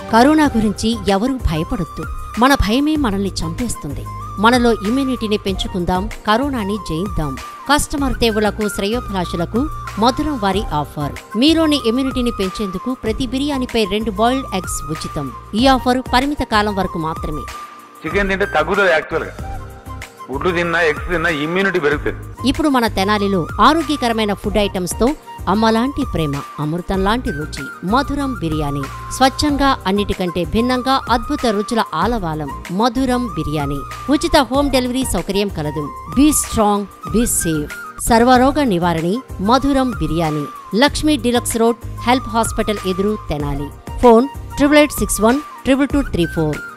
corona గురించి ఎవరూ భయపడొద్దు మన భయమే మనల్ని చంపేస్తుంది మనలో ఇమ్యూనిటీని పెంచుకుందాం కరోనాని జయిద్దాం కస్టమర్ దేవులకు శ్రేయోభిలాషులకు మధురం వారి ఆఫర్ మీలోని ఇమ్యూనిటీని పెంచేందుకు ప్రతి బిర్యానీపై రెండు బాయిల్డ్ ఎగ్స్ ఉచితం ఈ ఆఫర్ పరిమిత కాలం వరకు మాత్రమే చికెన్ తింటే తగ్గుతుంది యాక్చువల్గా గుడ్లు తిన్నా ఎగ్స్ తిన్నా ఇమ్యూనిటీ పెరుగుతుంది ఇప్పుడు మన తెనాలిలో ఆరోగ్యకరమైన ఫుడ్ ఐటమ్స్ తో అమ్మలాంటి ప్రేమ అమృతం లాంటి రుచి మధురం బిర్యానీ స్వచ్ఛంగా అన్నిటికంటే భిన్నంగా అద్భుత రుచుల ఆలవాలం మధురం బిర్యానీ ఉచిత హోమ్ డెలివరీ సౌకర్యం కలదు బీ స్ట్రాంగ్ బీ సేఫ్ సర్వరోగ నివారణి Madhuram biryani Lakshmi deluxe road help hospital ఎదురు Tenali phone triple eight six one triple two three four